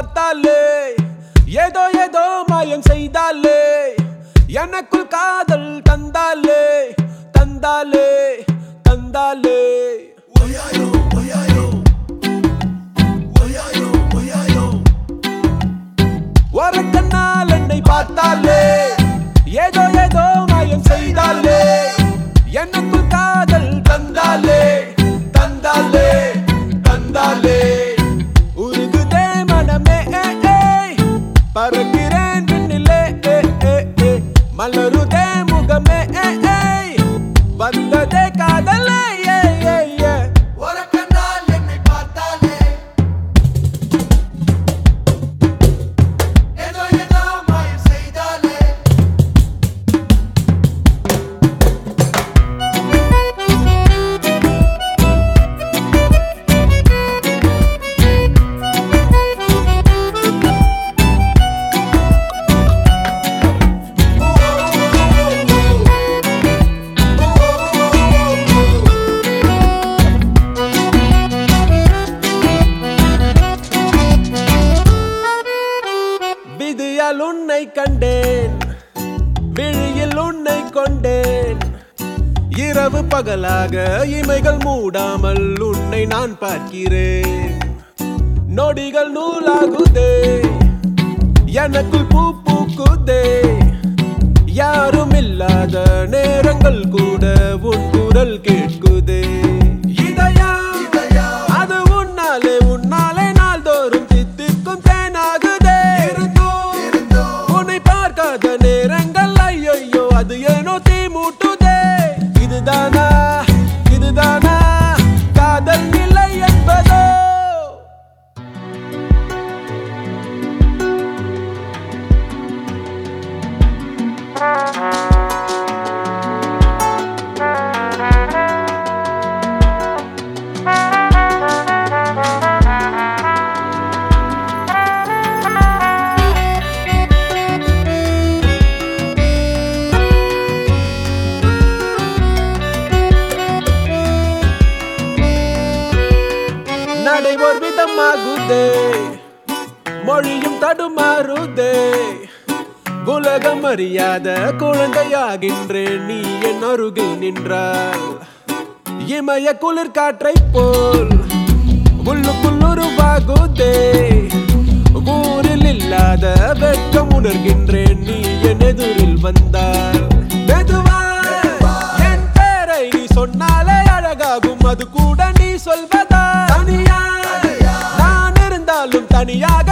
பார்த்தாலே ஏதோ ஏதோ மாயம் செய்தாலே எனக்குள் காதல் தந்தாலே தந்தாலே தந்தாலே ஒரு கண்ணால் என்னை பார்த்தாலே ஏதோ ஏதோ மாயம் செய்தாலே எனக்குள் காதல் தந்தாலே தந்தாலே தந்தாலே உருகுதே மனமே ஏ, ஏ. பறக்கிறேன் விண்ணிலே ஏ, ஏ, ஏ. மலருதே முகமே ஏ, ஏ. வந்ததே காதலே ஏ, ஏ, ஏ. ஒரு கண்ணால் என்னை பார்த்தாலே ஏதோ ஏதோ மாயம் செய்தாலே விதியால் உன்னை கண்டேன் விழியில் உன்னை கொண்டேன் இரவு பகலாக இமைகள் மூடாமல் உன்னை நான் பார்க்கிறேன் நொடிகள் நூலாகுதே எனக்குள் பூ பூக்குதே யாரும் இல்லாத நேரங்கள் கூட உன் குரல் கேட்குதே இதயம் அது உன்னாலே உன்னாலே நாள்தோறும் தித்திக்கும் தேனாகுதே உன்னை பார்க்காத நேரங்கள் ஐயோ அது ஏனோ தீ மூட்டுதே இதுதானா இதுதானா காதல் நிலை என்பதோ நடை ஒரு விதமாகுதே மொழியும் தடுமாறுதே உலகம் அறியாத குழந்தையாகின்றேன் நீ என் அருகில் நின்றால் இமய குளிர் காற்றை போல் உள்ளுக்குள் உருவாகுதே ஊரில் இல்லாத வெட்கம் உணர்கின்றேன் நீ என் எதிரில் வந்தால் மெதுவா என் பேரை நீ சொன்னாலே அழகாகும் அது கூட நீ சொல்வதா தனியா நான் இருந்தாலும் தனியாக